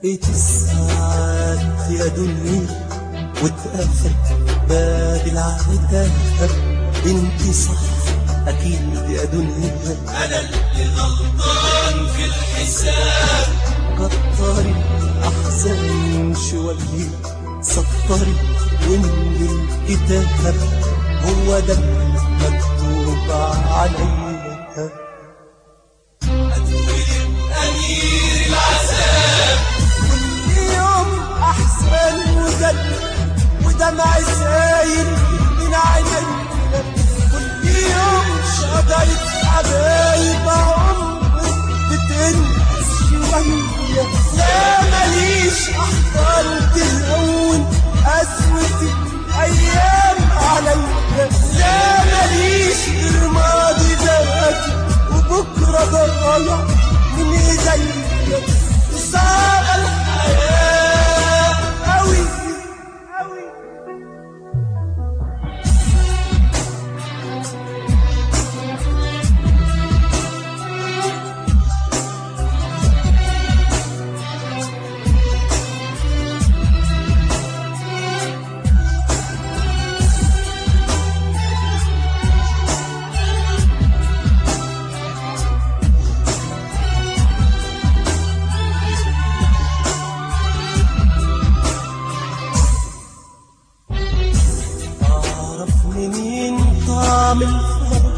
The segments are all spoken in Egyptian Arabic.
دقت الساعات يا دنيا واتقفل باب العتاب انت صح اكيد يا دنيا انا اللي غلطان في الحساب كتري احزان شويه سطري ومن الكتاب هو ده مكتوب عليا اتولد امير العذاب كل يوم احسن وجد ودمع سايل من عينيا كل يوم شجرة حبايب عمري بتنقص شوية لا ماليش احضان تهون قسوة الايام عليا لا ماليش غير ماضي باكي وبكرة ضايع من ايديا وصعب الحياة أوي أوي أعرف منين طعم الفرح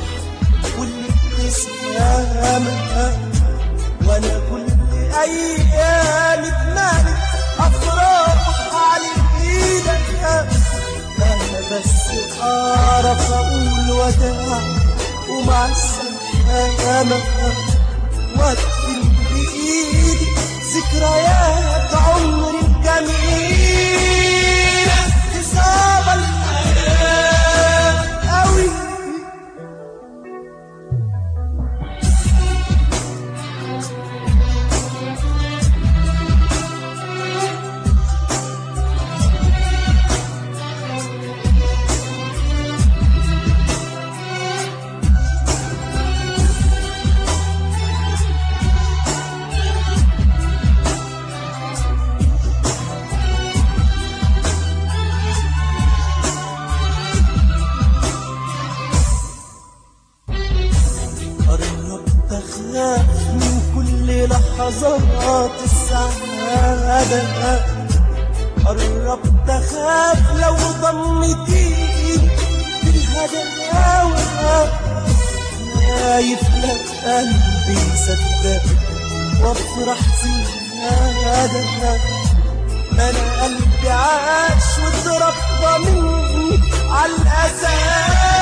والابتسامة وأنا كل أيام اتمالت أفراح على إيدك أنا بس أعرف أقول وداع ومع السلامة وأدفن بإيدي ذكريات عمري الجميلة تصاب الحياة أوي قربت أخاف من كل لحظات السعادة قربت أخاف لو ضمتي بالهداوة خايف لا قلبي يصدق وافرح زيادة ما انا قلبي عاش واتربى مني على الأساس